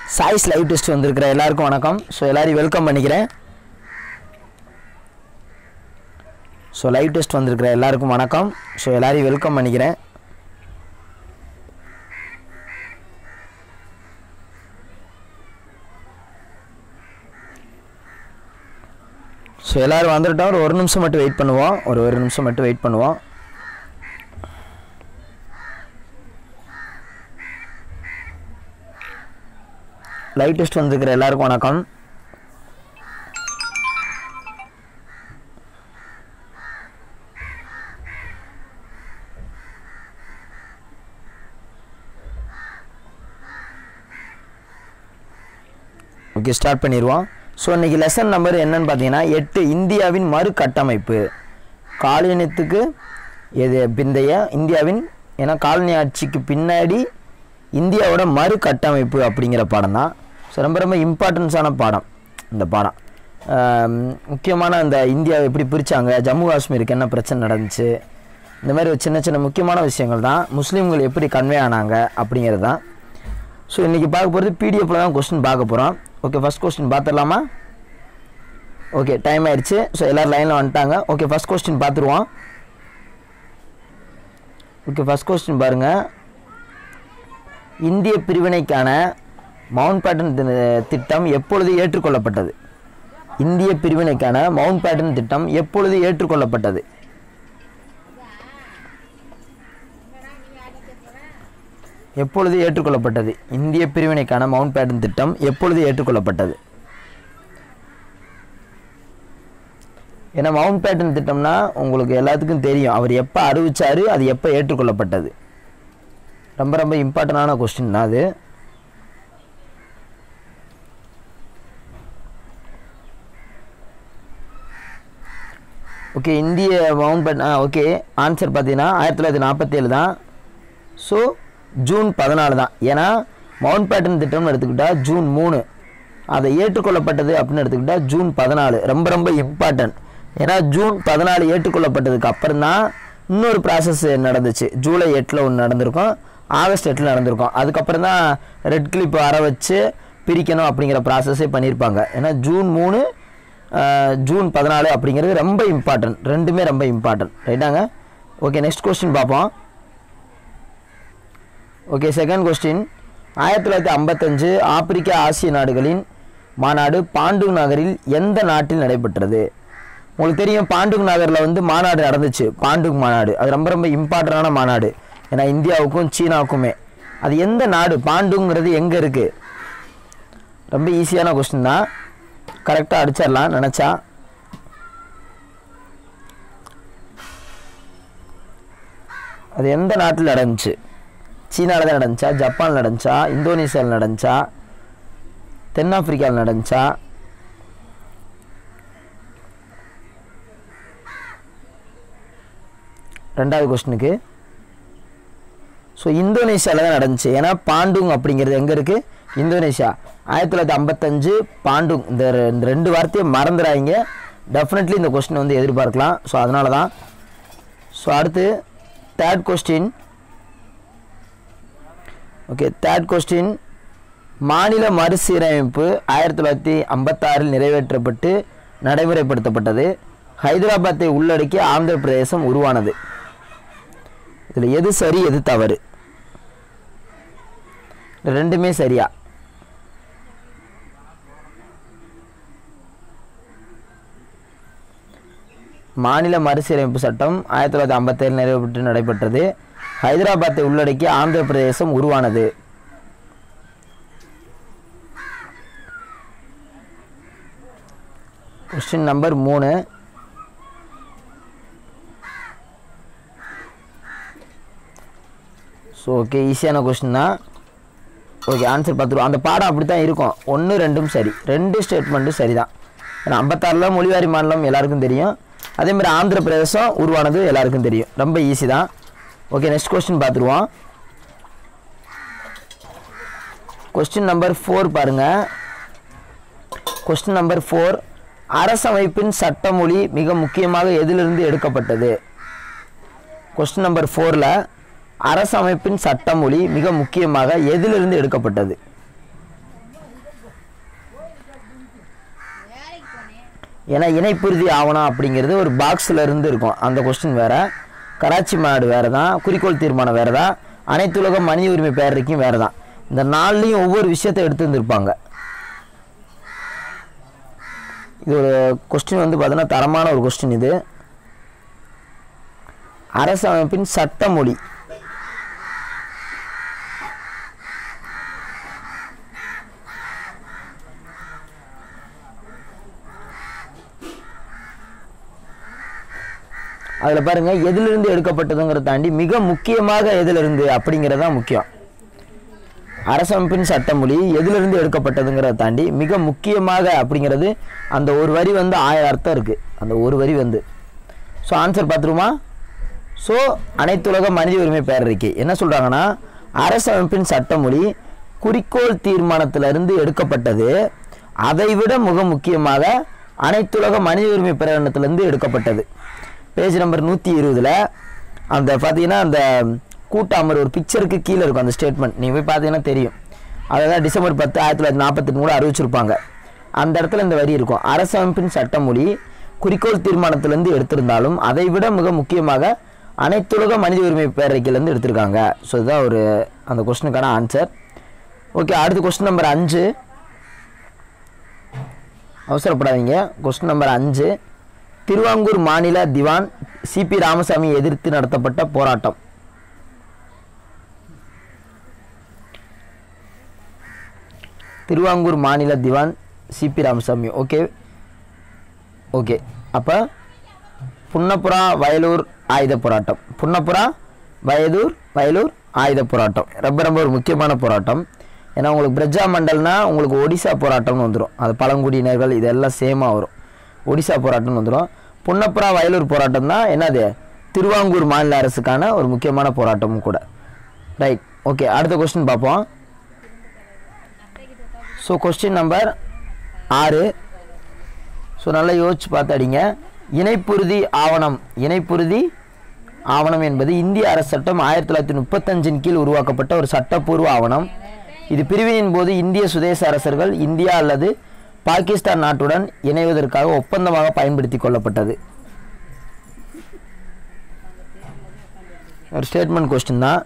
Choice live test வந்திருக்கிற எல்லாருக்கும் வணக்கம் ஸோ எல்லாரையும் வெல்கம் பண்ணிக்கிறேன் ஸோ லைவ் டெஸ்ட் வந்திருக்கிற எல்லாருக்கும் வணக்கம் ஸோ எல்லாரையும் வெல்கம் பண்ணிக்கிறேன் ஸோ எல்லோரும் வந்துட்டோம் ஒரு ஒரு நிமிஷம் மட்டும் வெயிட் பண்ணுவோம் ஒரு ஒரு நிமிஷம் மட்டும் வெயிட் பண்ணுவோம் லைவ் டெஸ்ட் வந்திருக்கிற எல்லாருக்கும் வணக்கம் ஓகே ஸ்டார்ட் பண்ணிடுவோம் ஸோ இன்றைக்கி லெசன் நம்பர் என்னன்னு பார்த்தீங்கன்னா எட்டு இந்தியாவின் மறு கட்டமைப்பு காலனியத்துக்கு எது பிந்தைய இந்தியாவின் ஏன்னா காலனி ஆட்சிக்கு பின்னாடி இந்தியாவோட மறு கட்டமைப்பு அப்படிங்கிற பாடம் தான் ஸோ ரொம்ப ரொம்ப இம்பார்ட்டன்ஸான பாடம் இந்த பாடம் ஆம், முக்கியமான இந்த இந்தியாவை எப்படி பிரித்தாங்க ஜம்மு காஷ்மீருக்கு என்ன பிரச்சனை நடந்துச்சு இந்த மாதிரி ஒரு சின்ன சின்ன முக்கியமான விஷயங்கள் தான் முஸ்லீம்கள் எப்படி கன்வே ஆனாங்க அப்படிங்கிறது தான் ஸோ இன்றைக்கி பார்க்க போகிறது பிடிஎஃப்பில் தான் கொஸ்டின் பார்க்க போகிறோம் ஓகே ஃபஸ்ட் கொஸ்டின் பார்த்துடலாமா ஓகே டைம் ஆயிடுச்சு ஸோ எல்லோரும் லைனில் வந்துட்டாங்க ஓகே ஃபஸ்ட் கொஸ்டின் பார்த்துருவோம் ஓகே ஃபஸ்ட் கொஸ்டின் பாருங்கள் இந்திய பிரிவினைக்கான மவுண்ட் பேட்டன் தி- திட்டம் எப்பொழுது ஏற்றுக்கொள்ளப்பட்டது இந்திய பிரிவினைக்கான மவுண்ட் பேட்டன் திட்டம் எப்பொழுது ஏற்றுக்கொள்ளப்பட்டது எப்பொழுது ஏற்றுக்கொள்ளப்பட்டது இந்திய பிரிவினைக்கான மவுண்ட் பேட்டன் திட்டம் எப்பொழுது ஏற்றுக்கொள்ளப்பட்டது ஏன்னா மவுண்ட் பேட்டன் திட்டம்னா உங்களுக்கு எல்லாத்துக்கும் தெரியும் அவர் எப்போ அறிவிச்சாரு அது எப்போ ஏற்றுக்கொள்ளப்பட்டது ரொம்ப ரொம்ப இம்பார்ட்டண்டான கொஸ்டின் தான் அது ஓகே இந்திய மவுண்ட் பேட்டன் ஆ ஓகே ஆன்சர் பார்த்தீங்கன்னா ஆயிரத்தி தொள்ளாயிரத்தி நாற்பத்தேழு தான் ஸோ ஜூன் பதினாலு தான் ஏன்னா மவுண்ட் பேட்டன் திட்டம்னு எடுத்துக்கிட்டால் ஜூன் மூணு அதை ஏற்றுக்கொள்ளப்பட்டது அப்படின்னு எடுத்துக்கிட்டால் ஜூன் பதினாலு ரொம்ப ரொம்ப இம்பார்ட்டன்ட் ஏன்னா ஜூன் பதினாலு ஏற்றுக்கொள்ளப்பட்டதுக்கு அப்புறம் தான் இன்னொரு ப்ராசஸ் நடந்துச்சு ஜூலை எட்டில் ஒன்று நடந்திருக்கும் ஆகஸ்ட் எட்டில் நடந்திருக்கும் அதுக்கப்புறம் தான் ரெட் கிளிப் வர வச்சு பிரிக்கணும் அப்படிங்கிற ப்ராசஸே பண்ணியிருப்பாங்க ஏன்னா ஜூன் மூணு ஆஹ், ஜூன் பதினாலு அப்படிங்கிறது ரொம்ப இம்பார்ட்டன்ட் ரெண்டுமே ரொம்ப இம்பார்ட்டன்ட் ரைட்டாங்க ஓகே நெக்ஸ்ட் கொஸ்டின் பார்ப்போம் ஓகே செகண்ட் கொஸ்டின் ஆயிரத்தி தொள்ளாயிரத்தி ஐம்பத்தஞ்சு ஆப்பிரிக்க ஆசிய நாடுகளின் மாநாடு பாண்டுங் நகரில் எந்த நாட்டில் நடைபெற்றது உங்களுக்கு தெரியும் பாண்டுங் நகரில் வந்து மாநாடு நடந்துச்சு பாண்டுங் மாநாடு அது ரொம்ப ரொம்ப இம்பார்ட்டண்டான மாநாடு ஏன்னா இந்தியாவுக்கும் சீனாவுக்குமே அது எந்த நாடு பாண்டுங்கிறது எங்கே இருக்குது ரொம்ப ஈஸியான கொஸ்டின் தான் கரெக்டாக அடிச்சிடலாம் நினச்சா அது எந்த நாட்டில் நடந்துச்சு சீனாவில் தான் நடந்துச்சா ஜப்பான் நடந்துச்சா இந்தோனேசியாவில் நடந்துச்சா தென்னாப்பிரிக்காவில் நடந்துச்சா ரெண்டாவது கொஸ்டினுக்கு ஸோ இந்தோனேஷியாவில் தான் நடந்துச்சு ஏன்னா பாண்டுங் அப்படிங்கிறது எங்கே இருக்குது இந்தோனேஷியா ஆயிரத்தி தொள்ளாயிரத்தி ஐம்பத்தஞ்சு பாண்டுங் இந்த ரெ- இந்த ரெண்டு வார்த்தையை மறந்துடாதீங்க டெஃபினெட்லி இந்த கொஸ்டின் வந்து எதிர்பார்க்கலாம் ஸோ அதனால தான் ஸோ அடுத்து third question okay third question மாநில மறுசீரமைப்பு ஆயிரத்தி தொள்ளாயிரத்தி ஐம்பத்தாறில் நிறைவேற்றப்பட்டு நடைமுறைப்படுத்தப்பட்டது ஹைதராபாத்தை உள்ளடக்கி ஆந்திர பிரதேசம் உருவானது இதில் எது சரி எது தவறு இது ரெண்டுமே சரியா மாநில மறுசீரமைப்பு சட்டம் ஆயிரத்தி தொள்ளாயிரத்தி ஐம்பத்தேழு நிறைவேற்று நடைபெற்றது ஹைதராபாத்தை உள்ளடக்கி ஆந்திர பிரதேசம் உருவானது கொஸ்டின் நம்பர் மூணு ஸோ ஓகே ஈஸியான கொஸ்டின் தான் ஓகே ஆன்சர் பார்த்துருவோம் அந்த பாடம் அப்படி தான் இருக்கும் ஒன்று ரெண்டும் சரி ரெண்டு ஸ்டேட்மெண்ட்டும் சரி தான் ஏன்னா ஐம்பத்தாறில் மொழிவாரி மாநிலம் எல்லாருக்கும் தெரியும் அதே மாதிரி ஆந்திர பிரதேசம் உருவானது எல்லாருக்கும் தெரியும் ரொம்ப ஈஸி தான் ஓகே நெக்ஸ்ட் கொஸ்டின் பார்த்துருவோம் கொஸ்டின் நம்பர் ஃபோர் பாருங்கள் கொஸ்டின் நம்பர் ஃபோர் அரசமைப்பின் சட்டமொழி மிக முக்கியமாக எதிலிருந்து எடுக்கப்பட்டது கொஸ்டின் நம்பர் ஃபோரில் அரசமைப்பின் சட்டமொழி மிக முக்கியமாக எதிலிருந்து எடுக்கப்பட்டது ஏன்னா இணைப்புறுதி ஆவணம் அப்படிங்கிறது ஒரு பாக்ஸில் இருந்து இருக்கும் அந்த கொஸ்டின் வேறு கராச்சி மாநாடு வேறு தான் குறிக்கோள் தீர்மானம் வேறு தான் அனைத்துலக மனித உரிமை பேரறிக்கையும் வேறு தான் இந்த நாலுலேயும் ஒவ்வொரு விஷயத்தை எடுத்து வந்திருப்பாங்க இது ஒரு கொஸ்டின் வந்து பார்த்தீங்கன்னா தரமான ஒரு கொஸ்டின் இது அரசமைப்பின் சட்டமொழி அதில் பாருங்க எதிலிருந்து எடுக்கப்பட்டதுங்கிறத தாண்டி மிக முக்கியமாக எதிலிருந்து அப்படிங்கிறது தான் முக்கியம் அரசமைப்பின் சட்டமொழி எதிலிருந்து எடுக்கப்பட்டதுங்கிறத தாண்டி மிக முக்கியமாக அப்படிங்கிறது அந்த ஒரு வரி வந்து ஆயிரம் அர்த்தம் இருக்குது அந்த ஒரு வரி வந்து ஸோ ஆன்சர் பார்த்துருமா ஸோ அனைத்துலக மனித உரிமை பேரறிக்கை என்ன சொல்கிறாங்கன்னா அரசமைப்பின் சட்டமொழி குறிக்கோள் தீர்மானத்திலிருந்து எடுக்கப்பட்டது அதைவிட மிக முக்கியமாக அனைத்துலக மனித உரிமை பிரகடனத்திலிருந்து எடுக்கப்பட்டது பேஜ் நம்பர் நூற்றி இருபதில் அந்த பார்த்தீங்கன்னா அந்த கூட்டாமர் ஒரு பிக்சருக்கு கீழே இருக்கும் அந்த ஸ்டேட்மெண்ட் நீங்கள் போய் பார்த்தீங்கன்னா தெரியும் அதான் டிசம்பர் பத்து ஆயிரத்தி தொள்ளாயிரத்தி நாற்பத்தெட்டு கூட அறிவிச்சிருப்பாங்க அந்த இடத்துல இந்த வரி இருக்கும் அரசமைப்பின் சட்டமொழி குறிக்கோள் தீர்மானத்திலிருந்து எடுத்திருந்தாலும் அதை விட மிக முக்கியமாக அனைத்துலக மனித உரிமை பேரறிக்கையிலேருந்து எடுத்திருக்காங்க ஸோ இதுதான் ஒரு அந்த கொஸ்டினுக்கான ஆன்சர் ஓகே அடுத்த கொஸ்டின் நம்பர் அஞ்சு அவசரப்படாதீங்க கொஸ்டின் நம்பர் அஞ்சு திருவாங்கூர் மாநில திவான் சிபி ராமசாமி எதிர்த்து நடத்தப்பட்ட போராட்டம் திருவாங்கூர் மாநில திவான் சிபி ராமசாமி ஓகே ஓகே அப்போ புன்னப்புறா வயலூர் ஆயுத போராட்டம் புன்னப்புறா வயலூர் வயலூர் ஆயுத போராட்டம் ரொம்ப ரொம்ப ஒரு முக்கியமான போராட்டம் ஏன்னா உங்களுக்கு பிரஜா மண்டல்னா உங்களுக்கு ஒடிசா போராட்டம்னு வந்துடும் அது பழங்குடியினர்கள் இதெல்லாம் சேமாக வரும் ஒடிசா போராட்டம்னு வந்துடும் புன்னப்புறா வயலூர் போராட்டம் தான் என்னது திருவாங்கூர் மாநில அரசுக்கான ஒரு முக்கியமான போராட்டமும் கூட ரைட் ஓகே அடுத்த கொஸ்டின் பார்ப்போம் ஸோ கொஸ்டின் நம்பர் ஆறு ஸோ நல்லா யோசிச்சு பார்த்து அடிங்க இணைப்புறுதி ஆவணம் இணைப்புறுதி ஆவணம் என்பது இந்திய அரசு சட்டம் ஆயிரத்தி தொள்ளாயிரத்தி முப்பத்தஞ்சின் கீழ் உருவாக்கப்பட்ட ஒரு சட்டப்பூர்வ ஆவணம் இது பிரிவினின் போது இந்திய சுதேச அரசர்கள் இந்தியா அல்லது பாகிஸ்தான் நாட்டுடன் இணைவதற்காக ஒப்பந்தமாக பயன்படுத்தி கொள்ளப்பட்டது ஒரு ஸ்டேட்மெண்ட் கொஸ்டின் தான்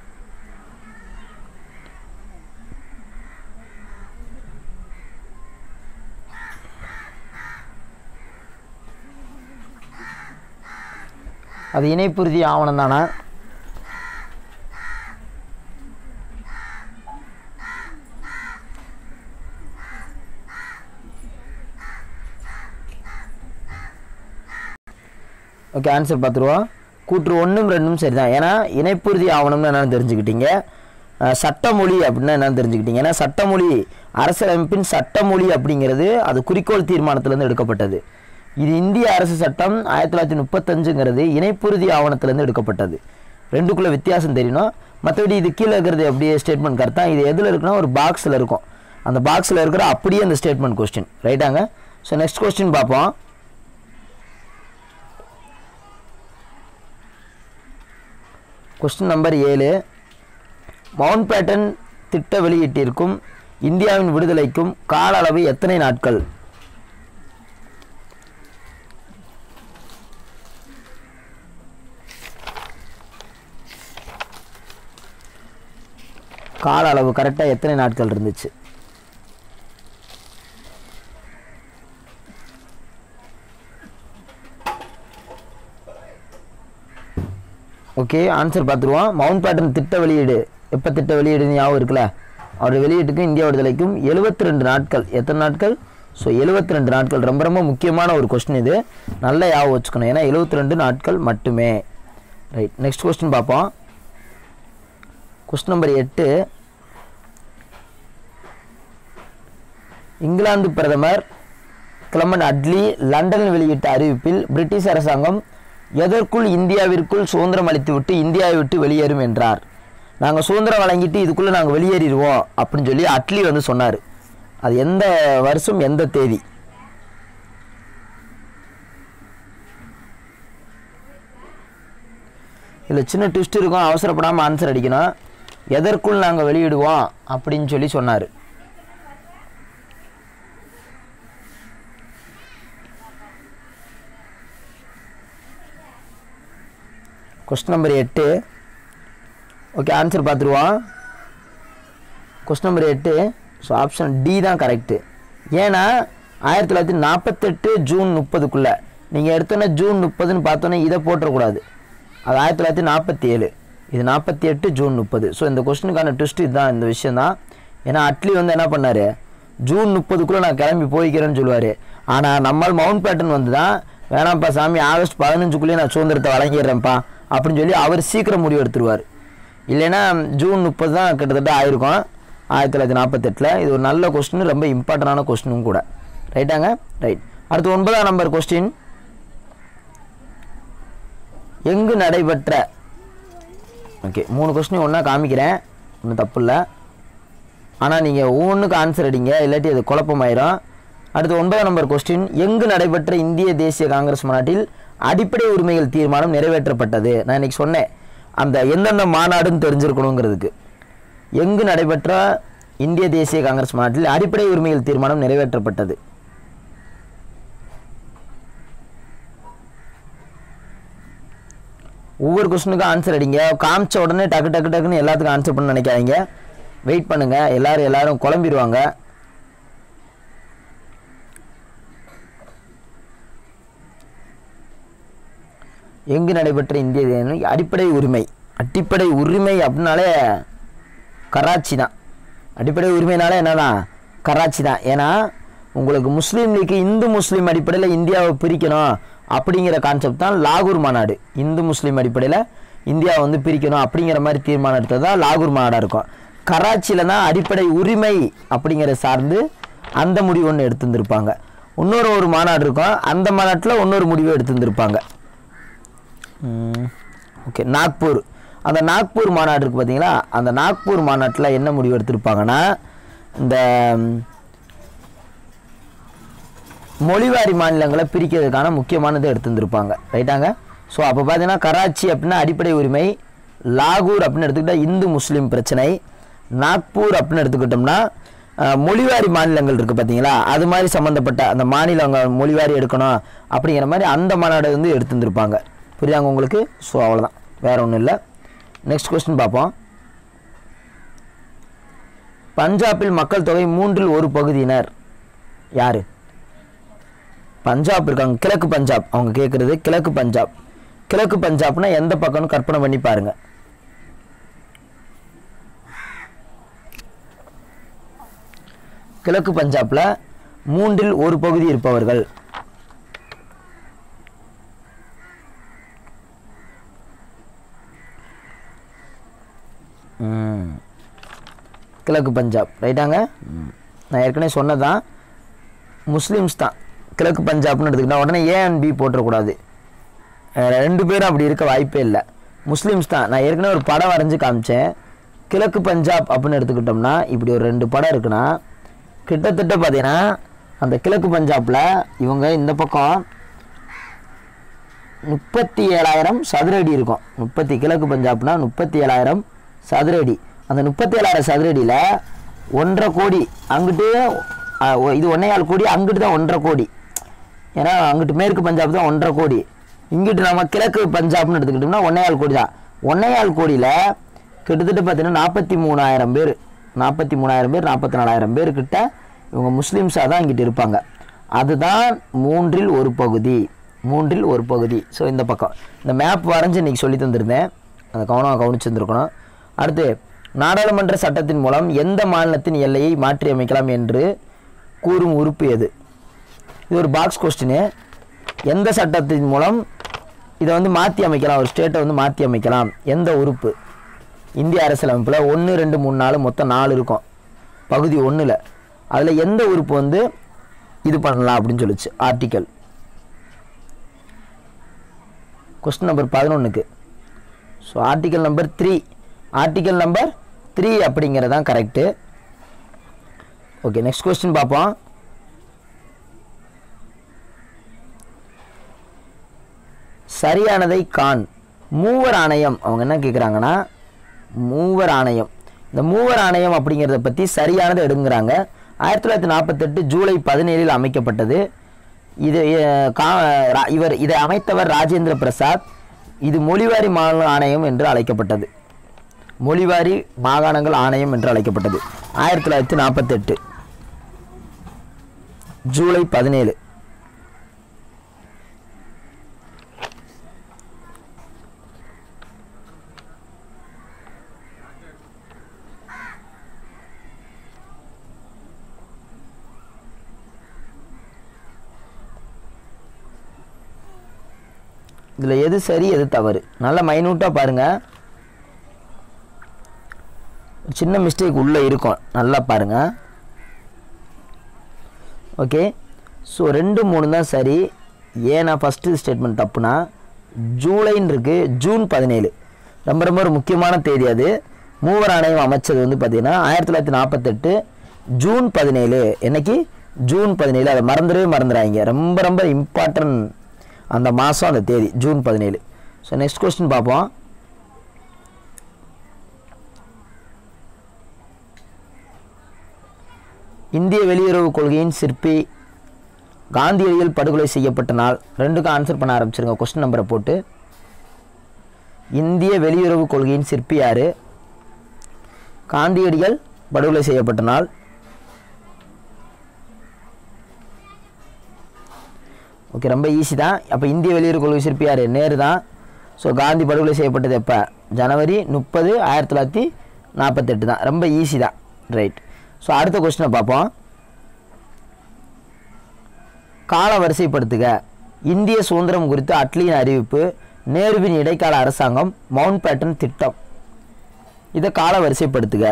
அது இணைப்புறுதி ஆவணம் தானே ஓகே ஆன்சர் பார்த்துருவோம் கூற்று ஒன்றும் ரெண்டும் சரி தான் ஏன்னா இணைப்புறுதி ஆவணம்னு என்னென்னு தெரிஞ்சுக்கிட்டீங்க அஹ், சட்டமொழி அப்படின்னா என்னன்னு தெரிஞ்சுக்கிட்டீங்க ஏன்னா சட்டமொழி அரசியலமைப்பின் சட்டமொழி அப்படிங்கிறது அது குறிக்கோள் தீர்மானத்திலேருந்து எடுக்கப்பட்டது இது இந்திய அரசு சட்டம் ஆயிரத்தி தொள்ளாயிரத்தி முப்பத்தஞ்சுங்கிறது இணைப்புறுதி ஆவணத்திலேருந்து எடுக்கப்பட்டது ரெண்டுக்குள்ள வித்தியாசம் தெரியணும் மற்றபடி இது கீழே இருக்கிறது அப்படியே ஸ்டேட்மெண்ட் கரெக்டா இது எதில் இருக்குன்னா ஒரு பாக்ஸில் இருக்கும் அந்த பாக்ஸில் இருக்கிற அப்படியே அந்த ஸ்டேட்மெண்ட் கொஸ்டின் ரைட்டாங்க ஸோ நெக்ஸ்ட் கொஸ்டின் பார்ப்போம் கொஸ்டின் நம்பர் ஏழு மவுண்ட் பேட்டன் திட்ட வெளியீட்டிற்கும் இந்தியாவின் விடுதலைக்கும் கால அளவு எத்தனை நாட்கள் கால அளவு கரெக்டாக எத்தனை நாட்கள் இருந்துச்சு ஓகே ஆன்சர் பார்த்துருவோம் மவுண்ட் பேட்டன் திட்ட வெளியீடு எப்போ திட்ட வெளியீடுன்னு ஞாபகம் இருக்குல்ல அவருடைய வெளியீட்டுக்கும் இந்தியா விடுதலைக்கும் 72 ரெண்டு நாட்கள் எத்தனை நாட்கள் ஸோ 72 ரெண்டு நாட்கள் ரொம்ப ரொம்ப முக்கியமான ஒரு கொஸ்டின் இது நல்லா ஞாபகம் வச்சுக்கணும் ஏன்னா 72 ரெண்டு நாட்கள் மட்டுமே ரைட் நெக்ஸ்ட் கொஸ்டின் பார்ப்போம் கொஸ்டின் நம்பர் எட்டு இங்கிலாந்து பிரதமர் கிளமன் அட்லி லண்டனில் வெளியிட்ட அறிவிப்பில் பிரிட்டிஷ் அரசாங்கம் எதற்குள் இந்தியாவிற்குள் சுதந்திரம் அளித்துவிட்டு இந்தியாவை விட்டு வெளியேறும் என்றார் நாங்கள் சுதந்திரம் வழங்கிட்டு இதுக்குள்ளே நாங்கள் வெளியேறிடுவோம் அப்படின்னு சொல்லி அட்லி வந்து சொன்னார் அது எந்த வருஷம் எந்த தேதி இதில் சின்ன ட்விஸ்ட் இருக்கும் அவசரப்படாமல் ஆன்சர் அடிக்கணும் எதற்குள் நாங்கள் வெளியிடுவோம் அப்படின்னு சொல்லி சொன்னார் கொஸ்டின் நம்பர் எட்டு ஓகே ஆன்சர் பார்த்துருவோம் கொஸ்டின் நம்பர் எட்டு ஸோ ஆப்ஷன் டி தான் கரெக்டு ஏன்னா ஆயிரத்தி தொள்ளாயிரத்தி நாற்பத்தெட்டு ஜூன் முப்பதுக்குள்ளே நீங்கள் எடுத்தோன்னே ஜூன் முப்பதுன்னு பார்த்தோன்னே இதை போட்டுறக்கூடாது அது ஆயிரத்தி தொள்ளாயிரத்தி நாற்பத்தி ஏழு இது நாற்பத்தி எட்டு ஜூன் முப்பது ஸோ இந்த கொஸ்டினுக்கான ட்விஸ்ட் இதுதான் இந்த விஷயம் தான் ஏன்னா அட்லி வந்து என்ன பண்ணார் ஜூன் முப்பதுக்குள்ளே நான் கிளம்பி போய்க்கிறேன்னு சொல்லுவார் ஆனால் நம்மால் மவுண்ட் பேட்டன் வந்து தான் வேணாம்ப்பா சாமி ஆகஸ்ட் பதினஞ்சுக்குள்ளேயே நான் சுதந்திரத்தை வழங்கிடுறேன்ப்பா அப்படின்னு சொல்லி அவர் சீக்கிரம் முடிவு எடுத்துருவார் இல்லைன்னா ஜூன் முப்பது தான் கிட்டத்தட்ட ஆயிருக்கும் ஆயிரத்தி தொள்ளாயிரத்தி நாற்பத்தெட்டில் இது ஒரு நல்ல கொஸ்டின் ரொம்ப இம்பார்ட்டண்டான கொஸ்டினும் கூட ரைட்டாங்க ரைட் அடுத்து ஒன்பதாம் நம்பர் கொஸ்டின் எங்கு நடைபெற்ற ஓகே மூணு கொஸ்டின் ஒன்றா காமிக்கிறேன் ஒன்றும் தப்பு இல்லை ஆனால் நீங்கள் ஒவ்வொன்றுக்கு ஆன்சர் அடிங்க இல்லாட்டி அது குழப்பமாயிரும் அடுத்து ஒன்பதாம் நம்பர் கொஸ்டின் எங்கு நடைபெற்ற இந்திய தேசிய காங்கிரஸ் மாநாட்டில் அடிப்படை உரிமைகள் தீர்மானம் நிறைவேற்றப்பட்டது நான் இன்னைக்கு சொன்னேன் அந்த எந்தெந்த மாநாடுன்னு தெரிஞ்சிருக்கணுங்கிறதுக்கு எங்கு நடைபெற்ற இந்திய தேசிய காங்கிரஸ் மாநாட்டில் அடிப்படை உரிமைகள் தீர்மானம் நிறைவேற்றப்பட்டது ஒவ்வொரு கொஸ்டினுக்கும் ஆன்சர் அடிங்க காமிச்ச உடனே டக்கு டக்கு டக்குன்னு எல்லாத்துக்கும் ஆன்சர் பண்ண நினைக்காதீங்க வெயிட் பண்ணுங்க எல்லாரும் எல்லாரும் குழம்பிடுவாங்க எங்கு நடைபெற்ற இந்திய தேர்தல் அடிப்படை உரிமை அடிப்படை உரிமை அப்படின்னாலே கராச்சி தான் அடிப்படை உரிமைனாலே என்னன்னா கராச்சி தான் ஏன்னா உங்களுக்கு முஸ்லீம் லீக்கு இந்து முஸ்லீம் அடிப்படையில் இந்தியாவை பிரிக்கணும் அப்படிங்கிற கான்செப்ட் தான் லாகூர் மாநாடு இந்து முஸ்லீம் அடிப்படையில் இந்தியாவை வந்து பிரிக்கணும் அப்படிங்கிற மாதிரி தீர்மானம் எடுத்தது தான் லாகூர் மாநாடாக இருக்கும் கராச்சியில் தான் அடிப்படை உரிமை அப்படிங்கிற சார்ந்து அந்த முடிவு ஒன்று எடுத்துருந்துருப்பாங்க இன்னொரு ஒரு மாநாடு இருக்கும் அந்த மாநாட்டில் இன்னொரு முடிவு எடுத்துருந்துருப்பாங்க ஓகே நாக்பூர் அந்த நாக்பூர் மாநாடு இருக்குது பார்த்தீங்களா அந்த நாக்பூர் மாநாட்டில் என்ன முடிவு எடுத்திருப்பாங்கன்னா இந்த ம், மொழிவாரி மாநிலங்களை பிரிக்கிறதுக்கான முக்கியமானதை எடுத்துருந்துருப்பாங்க ரைட்டாங்க ஸோ அப்போ பார்த்தீங்கன்னா கராச்சி அப்படின்னா அடிப்படை உரிமை லாகூர் அப்படின்னு எடுத்துக்கிட்டால் இந்து முஸ்லீம் பிரச்சனை நாக்பூர் அப்படின்னு எடுத்துக்கிட்டோம்னா அஹ், மொழிவாரி மாநிலங்கள் இருக்குது பார்த்தீங்களா அது மாதிரி சம்மந்தப்பட்ட அந்த மாநிலங்கள் மொழிவாரி எடுக்கணும் அப்படிங்கிற மாதிரி அந்த மாநாடு வந்து எடுத்துருந்துருப்பாங்க புரியுதாங்க உங்களுக்கு ஸோ அவ்வளோதான் வேற ஒன்றும் இல்லை நெக்ஸ்ட் கொஸ்டின் பார்ப்போம் பஞ்சாபில் மக்கள் தொகை மூன்றில் ஒரு பகுதியினர் யாரு பஞ்சாப் இருக்காங்க கிழக்கு பஞ்சாப் அவங்க கேட்குறது கிழக்கு பஞ்சாப் கிழக்கு பஞ்சாப்னா எந்த பக்கம்னு கற்பனை பண்ணி பாருங்க கிழக்கு பஞ்சாப்ல மூன்றில் ஒரு பகுதி இருப்பவர்கள் ம். கிழக்கு பஞ்சாப் ரைட்டாங்க ம். நான் ஏற்கனவே சொன்னதான் முஸ்லீம்ஸ் தான் கிழக்கு பஞ்சாப்னு எடுத்துக்கிட்டா உடனே ஏ அண்ட் பி போட்டுறக்கூடாது அஹ் ரெண்டு பேரும் அப்படி இருக்க வாய்ப்பே இல்லை முஸ்லீம்ஸ் தான் நான் ஏற்கனவே ஒரு படம் வரைஞ்சு காமிச்சேன் கிழக்கு பஞ்சாப் அப்படின்னு எடுத்துக்கிட்டோம்னா இப்படி ஒரு ரெண்டு படம் இருக்குன்னா கிட்டத்தட்ட பார்த்தீங்கன்னா அந்த கிழக்கு பஞ்சாப்பில் இவங்க இந்த பக்கம் முப்பத்தி ஏழாயிரம் சதுர அடி இருக்கும் முப்பத்தி கிழக்கு பஞ்சாப்னா முப்பத்தி ஏழாயிரம் சதுர அடி அந்த முப்பத்தி ஏழாயிரம் சதுர அடியில் ஒன்றரை கோடி அங்கிட்டு அஹ், ஒ- இது ஒன்னேகால் கோடி அங்கிட்டு தான் ஒன்றரை கோடி ஏன்னா அங்கிட்டு மேற்கு பஞ்சாப் தான் ஒன்றரை கோடி இங்கிட்டு நம்ம கிழக்கு பஞ்சாப்னு எடுத்துக்கிட்டோம்னா ஒன்னேகால் கோடி தான் ஒன்னேகால் கோடியில் கிட்டத்தட்ட பார்த்தீங்கன்னா நாற்பத்தி மூணாயிரம் பேர் நாற்பத்தி மூணாயிரம் பேர் நாற்பத்தி நாலாயிரம் பேர் கிட்ட இவங்க முஸ்லீம்ஸாக தான் இங்கிட்டு இருப்பாங்க அதுதான் மூன்றில் ஒரு பகுதி மூன்றில் ஒரு பகுதி ஸோ இந்த பக்கம் இந்த மேப் வரைஞ்சு இன்னைக்கு சொல்லி தந்திருந்தேன் அதை கவனமாக கவனிச்சிருந்துருக்கணும் அடுத்து நாடாளுமன்ற சட்டத்தின் மூலம் எந்த மாநிலத்தின் எல்லையை மாற்றி அமைக்கலாம் என்று கூறும் உறுப்பு எது இது ஒரு பாக்ஸ் கொஸ்டின் எந்த சட்டத்தின் மூலம் இதை வந்து மாற்றி அமைக்கலாம் ஒரு ஸ்டேட்டை வந்து மாற்றி அமைக்கலாம் எந்த உறுப்பு இந்திய அரசியலமைப்பில் ஒன்று ரெண்டு மூணு நாலு மொத்தம் நாலு இருக்கும் பகுதி ஒன்றில் அதில் எந்த உறுப்பு வந்து இது பண்ணலாம் அப்படின்னு சொல்லுச்சு ஆர்டிக்கல் கொஸ்டின் நம்பர் பதினொன்றுக்கு so article number three article number three அப்படிங்கிறது தான் கரெக்டு ஓகே நெக்ஸ்ட் கொஸ்டின் பார்ப்போம் சரியானதை காண் மூவர் ஆணையம் அவங்க என்ன கேட்குறாங்கன்னா மூவர் ஆணையம் இந்த மூவர் ஆணையம் அப்படிங்கிறத பற்றி சரியானதை எடுங்கிறாங்க ஆயிரத்தி தொள்ளாயிரத்தி நாற்பத்தெட்டு ஜூலை பதினேழில் அமைக்கப்பட்டது இது அஹ், கா ரா- இவர் இதை அமைத்தவர் ராஜேந்திர பிரசாத் இது மொழிவாரி மாநில ஆணையம் என்று அழைக்கப்பட்டது மொழிவாரி மாகாணங்கள் ஆணையம் என்று அழைக்கப்பட்டது ஆயிரத்தி தொள்ளாயிரத்தி நாற்பத்தெட்டு ஜூலை பதினேழு இதில் எது சரி எது தவறு நல்லா மைனூட்டாக பாருங்கள் சின்ன மிஸ்டேக் உள்ளே இருக்கும் நல்லா பாருங்கள் ஓகே ஸோ ரெண்டு மூணு தான் சரி ஏன்னா ஃபஸ்ட்டு ஸ்டேட்மெண்ட் தப்புனா ஜூலைன்னு இருக்குது ஜூன் பதினேழு ரொம்ப ரொம்ப ஒரு முக்கியமான தேதி அது மூவர் ஆணையம் அமைச்சது வந்து பார்த்தீங்கன்னா ஆயிரத்தி தொள்ளாயிரத்தி நாற்பத்தெட்டு ஜூன் பதினேழு என்னைக்கு ஜூன் பதினேழு அதை மறந்துடவே மறந்துடாதீங்க ரொம்ப ரொம்ப இம்பார்ட்டன்ட் அந்த மாதம் அந்த தேதி ஜூன் பதினேழு ஸோ நெக்ஸ்ட் கொஸ்டின் பார்ப்போம் இந்திய வெளியுறவு கொள்கையின் சிற்பி காந்தியடிகள் படுகொலை செய்யப்பட்ட நாள் ரெண்டுக்கும் ஆன்சர் பண்ண ஆரம்பிச்சிருங்க கொஸ்டின் நம்பரை போட்டு இந்திய வெளியுறவு கொள்கையின் சிற்பி யார் காந்தியடிகள் படுகொலை செய்யப்பட்ட நாள் ஓகே ரொம்ப ஈஸி தான் அப்போ இந்திய வெளியுறவு கொள்கை சிற்பி யார் நேரு தான் ஸோ காந்தி படுகொலை செய்யப்பட்டது எப்போ ஜனவரி முப்பது ஆயிரத்தி தொள்ளாயிரத்தி நாற்பத்தெட்டு தான் ரொம்ப ஈஸி தான் ரைட் ஸோ அடுத்த கொஸ்டினை பார்ப்போம் கால வரிசைப்படுத்துக இந்திய சுதந்திரம் குறித்து அட்லியின் அறிவிப்பு நேருவின் இடைக்கால அரசாங்கம் மவுண்ட் பேட்டன் திட்டம் இதை கால வரிசைப்படுத்துக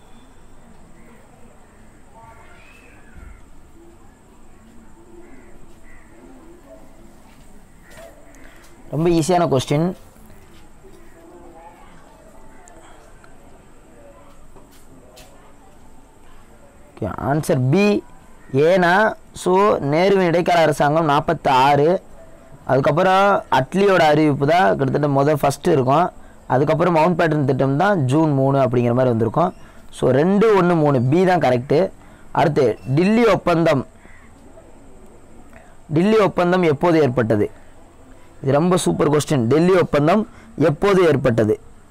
ரொம்ப ஈஸியான கொஸ்டின் ஓகே ஆன்சர் பி ஏன்னா ஸோ நேருவின் இடைக்கால அரசாங்கம் நாற்பத்தி ஆறு அதுக்கப்புறம் அட்லியோட அறிவிப்பு தான் கிட்டத்தட்ட முதல் ஃபஸ்ட்டு இருக்கும் அதுக்கப்புறம் மவுண்ட் பேட்டன் திட்டம் தான் ஜூன் மூணு அப்படிங்கிற மாதிரி வந்திருக்கும் ஸோ ரெண்டு ஒன்று மூணு பி தான் கரெக்டு அடுத்து டில்லி ஒப்பந்தம் டில்லி ஒப்பந்தம் எப்போது ஏற்பட்டது இது ரொம்ப சூப்பர் கொஸ்டின் டெல்லி ஒப்பந்தம் எப்போது ஏற்பட்டது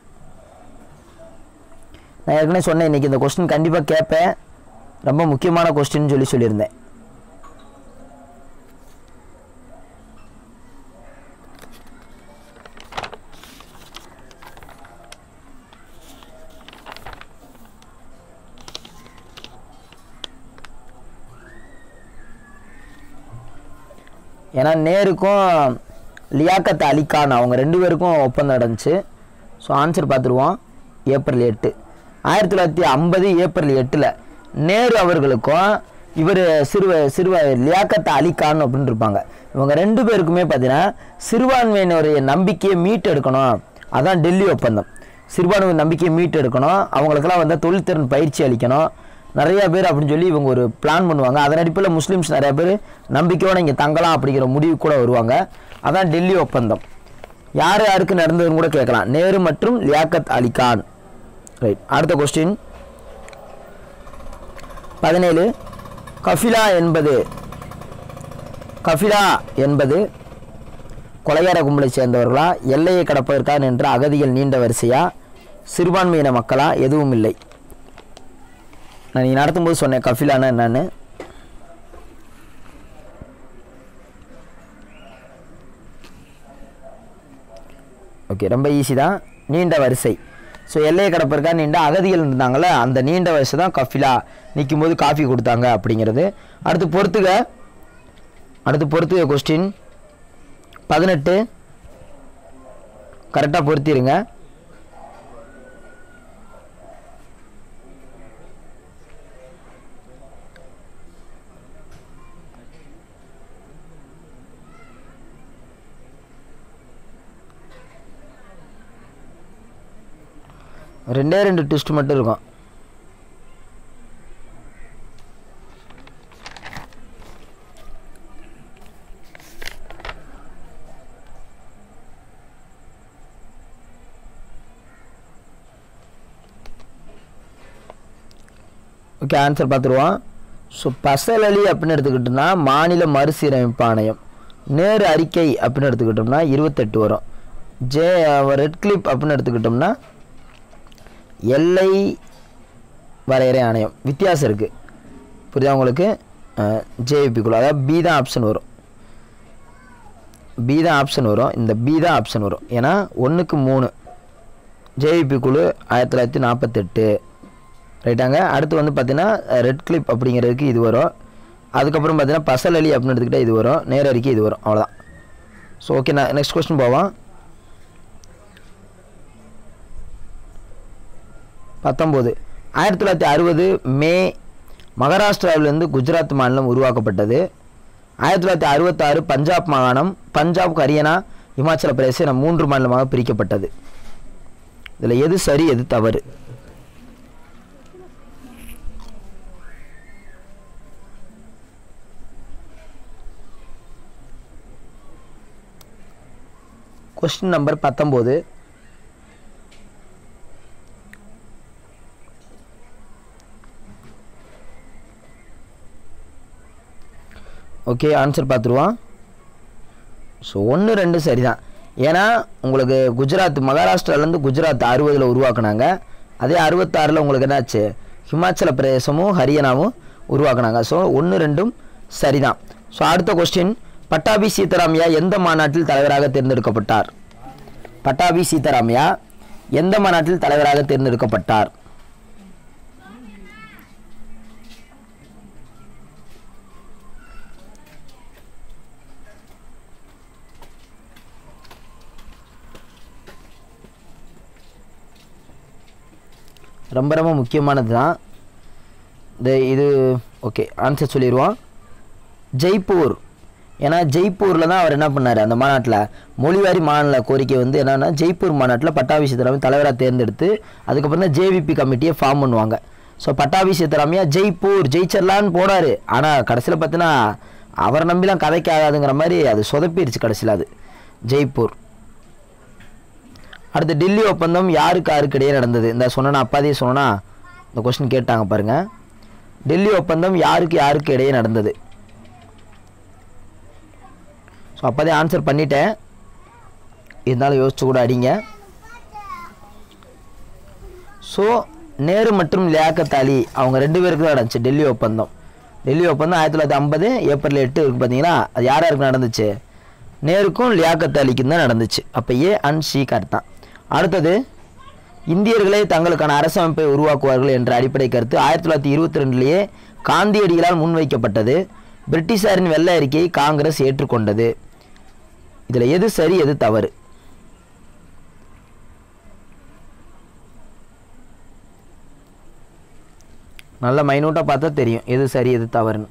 நான் ஏற்கனவே சொன்னேன் இன்றைக்கி இந்த கொஸ்டின் கண்டிப்பாக கேட்பேன் ரொம்ப முக்கியமான கொஸ்டின் சொல்லி சொல்லியிருந்தேன் ஏன்னா நேருக்கும் லியாக்கத் அலி கான் அவங்க ரெண்டு பேருக்கும் ஒப்பந்தம் நடந்துச்சு ஸோ ஆன்சர் பார்த்துருவோம் ஏப்ரல் எட்டு ஆயிரத்தி தொள்ளாயிரத்தி ஐம்பது ஏப்ரல் எட்டில் நேரு அவர்களுக்கும் இவர் சிறுவ சிறுவ லியாக்கத் அலி கான் அப்படின்னு இருப்பாங்க இவங்க ரெண்டு பேருக்குமே பார்த்தீங்கன்னா சிறுபான்மையினருடைய நம்பிக்கையை மீட்டெடுக்கணும் அதான் டெல்லி ஒப்பந்தம் சிறுபான்மை நம்பிக்கையை மீட்டெடுக்கணும் அவங்களுக்கெல்லாம் வந்து தொழில்திறன் பயிற்சி அளிக்கணும் நிறைய பேர் அப்படின்னு சொல்லி இவங்க ஒரு பிளான் பண்ணுவாங்க அதன் அடிப்படையில் முஸ்லீம்ஸ் நிறைய பேர் நம்பிக்கையோடு இங்கே தங்கலாம் அப்படிங்கிற முடிவு கூட வருவாங்க அதான் டெல்லி ஒப்பந்தம் யார் யாருக்கு நடந்ததுன்னு கூட கேட்கலாம் நேரு மற்றும் லியாக்கத் அலி கான் ரைட் அடுத்த கொஸ்டின் பதினேழு கஃபிலா என்பது கஃபிலா என்பது கொலைகார கும்பலை சேர்ந்தவர்களா எல்லையை கடப்பதற்காக நின்ற அகதிகள் நீண்ட வரிசையா சிறுபான்மையின மக்களா எதுவும் இல்லை நான் நீ நடத்தும்போது சொன்னேன் கஃபிலானா என்னன்னு ஓகே ரொம்ப ஈஸி தான் நீண்ட வரிசை ஸோ எல்லையை கடப்பதற்காக நீண்ட அகதிகள் இருந்தாங்கள்ல அந்த நீண்ட வரிசை தான் கஃபிலா நிற்கும் போது காஃபி கொடுத்தாங்க அப்படிங்கிறது அடுத்து பொறுத்துக அடுத்து பொறுத்துக கொஸ்டின் பதினெட்டு கரெக்டாக பொருத்திடுங்க ரெண்டே ரெண்டு ட்விஸ்ட் மட்டும் இருக்கும் ஓகே ஆன்சர் பார்த்துருவோம் ஸோ பசலலி அப்படின்னு எடுத்துக்கிட்டோம்னா மாநில மறுசீரமைப்பு ஆணையம் நேரு அறிக்கை அப்படின்னு எடுத்துக்கிட்டோம்னா இருபத்தெட்டு வரும் ஜே ரெட் கிளிப் அப்படின்னு எடுத்துக்கிட்டோம்னா எல்லை வரையறை ஆணையம் வித்தியாசம் இருக்குது புரியுதா உங்களுக்கு ஜேவிபி குழு அதாவது பி தான் ஆப்ஷன் வரும் பி தான் ஆப்ஷன் வரும் இந்த பி தான் ஆப்ஷன் வரும் ஏன்னா ஒன்றுக்கு மூணு ஜேவிபி குழு ஆயிரத்தி தொள்ளாயிரத்தி நாற்பத்தெட்டு ரைட்டாங்க அடுத்து வந்து பார்த்தீங்கன்னா ரெட் கிளிப் அப்படிங்கிறதுக்கு இது வரும் அதுக்கப்புறம் பார்த்தீங்கன்னா பசல் அலி அப்படின்னு எடுத்துக்கிட்டால் இது வரும் நேர அறிக்கை இது வரும் அவ்வளோதான் ஸோ ஓகே நான் நெக்ஸ்ட் கொஸ்டின் போவோம் பத்தொம்போது ஆயிரத்தி தொள்ளாயிரத்தி அறுபது மே மகாராஷ்டிராவிலிருந்து குஜராத் மாநிலம் உருவாக்கப்பட்டது ஆயிரத்தி தொள்ளாயிரத்தி அறுபத்தாறு பஞ்சாப் மாகாணம் பஞ்சாப் ஹரியானா இமாச்சல பிரதேசம் என மூன்று மாநிலமாக பிரிக்கப்பட்டது இதில் எது சரி எது தவறு கொஸ்டின் நம்பர் பத்தொம்போது ஓகே ஆன்சர் பார்த்துருவோம் ஸோ ஒன்று ரெண்டு சரிதான் ஏன்னா உங்களுக்கு குஜராத் மகாராஷ்டிராலேருந்து குஜராத் அறுபதில் உருவாக்குனாங்க அதே அறுபத்தாறில் உங்களுக்கு என்னாச்சு ஹிமாச்சல பிரதேசமும் ஹரியானாவும் உருவாக்குனாங்க ஸோ ஒன்று ரெண்டும் சரிதான் ஸோ அடுத்த கொஸ்டின் பட்டாபி சீதாராமையா எந்த மாநாட்டில் தலைவராக தேர்ந்தெடுக்கப்பட்டார் பட்டாபி சீதாராமையா எந்த மாநாட்டில் தலைவராக தேர்ந்தெடுக்கப்பட்டார் ரொம்ப ரொம்ப முக்கியமானது தான் இந்த இது ஓகே ஆன்சர் சொல்லிடுவோம் ஜெய்ப்பூர் ஏன்னா ஜெய்ப்பூரில் தான் அவர் என்ன பண்ணார் அந்த மாநாட்டில் மொழிவாரி மாநில கோரிக்கை வந்து என்னென்னா ஜெய்ப்பூர் மாநாட்டில் பட்டாபி சீதாராமன் தலைவராக தேர்ந்தெடுத்து அதுக்கப்புறம் தான் ஜேவிபி கமிட்டியை ஃபார்ம் பண்ணுவாங்க ஸோ பட்டாபி சீதாராமையா ஜெய்ப்பூர் ஜெயிச்சிடலான்னு போனார் ஆனால் கடைசியில் பார்த்தீங்கன்னா அவரை நம்பிலாம் கதைக்கு ஆகாதுங்கிற மாதிரி அது சொதப்பிடுச்சு கடைசியில் அது ஜெய்ப்பூர் அடுத்து டெல்லி ஒப்பந்தம் யாருக்கு யாருக்கு இடையே நடந்தது இந்த சொன்னா அப்பாதையே சொன்னா இந்த கொஸ்டின் கேட்டாங்க பாருங்க டெல்லி ஒப்பந்தம் யாருக்கு யாருக்கு இடையே நடந்தது ஸோ அப்போதே ஆன்சர் பண்ணிட்டேன் இருந்தாலும் யோசிச்சு கூட அடிங்க ஸோ நேரு மற்றும் லியாக்கத் அலி அவங்க ரெண்டு பேருக்கு தான் நடந்துச்சு டெல்லி ஒப்பந்தம் டெல்லி ஒப்பந்தம் ஆயிரத்தி தொள்ளாயிரத்தி ஐம்பது ஏப்ரல் எட்டு இருக்கு பார்த்தீங்களா அது யார் யாருக்கு நடந்துச்சு நேருக்கும் லியாக்கத் அலிக்கும் தான் நடந்துச்சு அப்போ ஏ அண்ட் சி கரெக்ட் தான் அடுத்தது இந்தியர்களே தங்களுக்கான அரசமைப்பை உருவாக்குவார்கள் என்ற அடிப்படை கருத்து ஆயிரத்தி தொள்ளாயிரத்தி இருபத்தி ரெண்டுலேயே காந்தியடிகளால் முன்வைக்கப்பட்டது பிரிட்டிஷாரின் வெள்ளை அறிக்கையை காங்கிரஸ் ஏற்றுக்கொண்டது இதில் எது சரி எது தவறு நல்ல மைனூட்டாக பார்த்தா தெரியும் எது சரி எது தவறுன்னு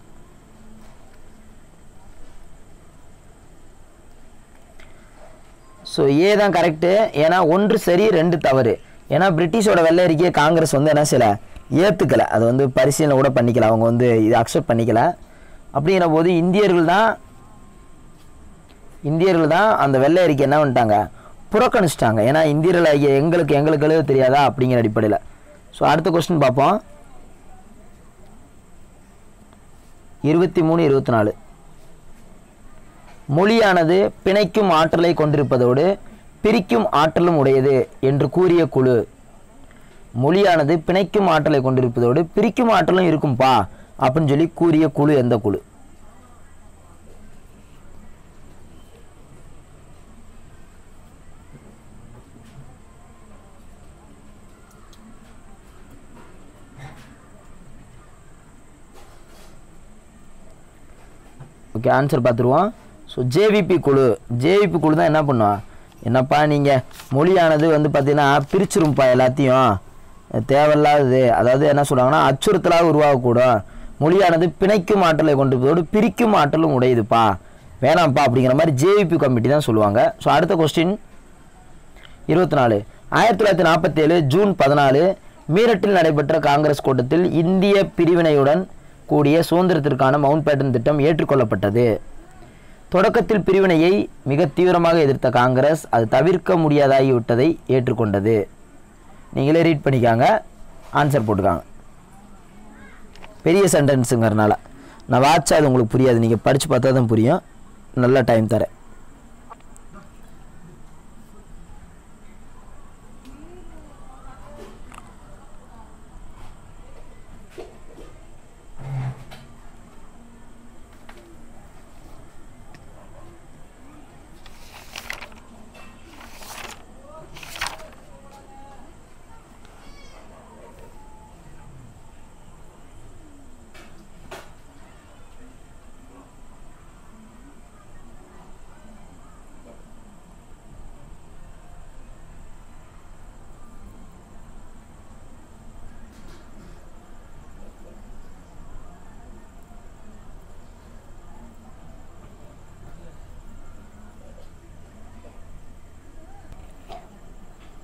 ஸோ ஏ தான் கரெக்டு ஏன்னா ஒன்று சரி ரெண்டு தவறு ஏன்னா பிரிட்டிஷோட வெள்ளை அறிக்கையை காங்கிரஸ் வந்து என்ன செய்யல ஏற்றுக்கலை அது வந்து பரிசீலனை கூட பண்ணிக்கல அவங்க வந்து இது அக்செப்ட் பண்ணிக்கல அப்படிங்கிற போது இந்தியர்கள் தான் இந்தியர்கள் தான் அந்த வெள்ளை அறிக்கை என்ன பண்ணிட்டாங்க புறக்கணிச்சிட்டாங்க ஏன்னா இந்தியர்கள் ஐயா எங்களுக்கு எங்களுக்கு எழுத தெரியாதா அப்படிங்கிற அடிப்படையில் ஸோ அடுத்த கொஸ்டின் பார்ப்போம் இருபத்தி மூணு இருபத்தி நாலு மொழியானது பிணைக்கும் ஆற்றலை கொண்டிருப்பதோடு பிரிக்கும் ஆற்றலும் உடையது என்று கூறிய குழு மொழியானது பிணைக்கும் ஆற்றலை கொண்டிருப்பதோடு பிரிக்கும் ஆற்றலும் இருக்கும்பா அப்படின்னு சொல்லி கூறிய குழு எந்த குழு ஓகே ஆன்சர் பார்த்துருவோம் ஸோ ஜேவிபி குழு ஜேவிபி குழு தான் என்ன பண்ணுவோம் என்னப்பா நீங்கள் மொழியானது வந்து பார்த்தீங்கன்னா பிரிச்சிரும்ப்பா எல்லாத்தையும் தேவையில்லாதது அதாவது என்ன சொல்கிறாங்கன்னா அச்சுறுத்தலாக உருவாகக்கூடும் மொழியானது பிணைக்கும் ஆற்றலை கொண்டிருப்பதோடு பிரிக்கும் ஆற்றலும் உடையதுப்பா வேணாம்ப்பா அப்படிங்கிற மாதிரி ஜேவிபி கமிட்டி தான் சொல்லுவாங்க ஸோ அடுத்த கொஸ்டின் இருபத்தி நாலு ஆயிரத்தி தொள்ளாயிரத்தி நாற்பத்தேழு ஜூன் பதினாலு மீரட்டில் நடைபெற்ற காங்கிரஸ் கூட்டத்தில் இந்திய பிரிவினையுடன் கூடிய சுதந்திரத்திற்கான மவுண்ட் பேட்டன் திட்டம் ஏற்றுக்கொள்ளப்பட்டது தொடக்கத்தில் பிரிவினையை மிக தீவிரமாக எதிர்த்த காங்கிரஸ் அது தவிர்க்க முடியாதாகிவிட்டதை ஏற்றுக்கொண்டது நீங்களே ரீட் பண்ணிக்காங்க ஆன்சர் போட்டுக்காங்க பெரிய சென்டென்ஸுங்கிறனால நான் வாட்சா அது உங்களுக்கு புரியாது நீங்கள் படித்து பார்த்தா தான் புரியும் நல்ல டைம் தரேன்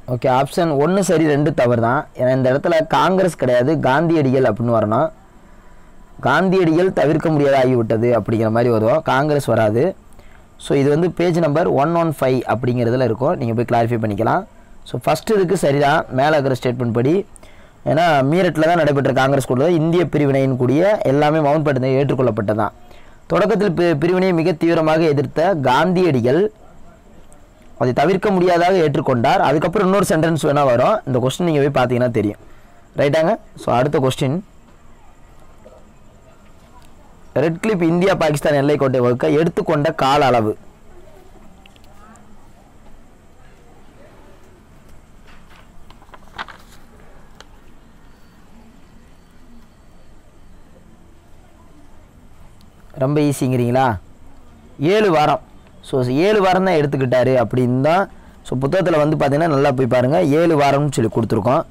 ஓகே ஆப்ஷன் ஒன்று சரி ரெண்டு தவறு தான் ஏன்னா இந்த இடத்துல காங்கிரஸ் கிடையாது காந்தியடிகள் அப்படின்னு வரணும் காந்தியடிகள் தவிர்க்க முடியாத ஆகிவிட்டது அப்படிங்கிற மாதிரி வரும் காங்கிரஸ் வராது ஸோ இது வந்து page number one one five அப்படிங்கிறதுல இருக்கும் நீங்கள் போய் கிளாரிஃபை பண்ணிக்கலாம் ஸோ ஃபஸ்ட்டு இதுக்கு சரிதான் மேலே இருக்கிற ஸ்டேட்மெண்ட் படி ஏன்னா மீரட்டில் தான் நடைபெற்ற காங்கிரஸ் கூட்டத்தில் இந்திய பிரிவினையின் கூடிய எல்லாமே மவுண்ட் பேட்டன் ஏற்றுக்கொள்ளப்பட்டதான் தொடக்கத்தில் பி பிரிவினையை மிக தீவிரமாக எதிர்த்த காந்தியடிகள் அதை தவிர்க்க முடியாதாக ஏற்றுக்கொண்டார் அதுக்கப்புறம் இன்னொரு சென்டென்ஸ் வேணால் வரும் இந்த கொஸ்டின் நீங்கள் போய் பார்த்தீங்கன்னா தெரியும் ரைட்டாங்க ஸோ அடுத்த question Radcliffe India Pakistan எல்லைக்கோட்டை வகுக்க எடுத்துக்கொண்ட கால அளவு ரொம்ப ஈஸிங்கிறீங்களா ஏழு வாரம் ஸோ ஏழு வாரம் தான் எடுத்துக்கிட்டாரு அப்படின்னு தான் ஸோ புத்தகத்தில் வந்து பார்த்தீங்கன்னா நல்லா போய் பாருங்கள் ஏழு வாரம்னு சொல்லி கொடுத்துருக்கோம்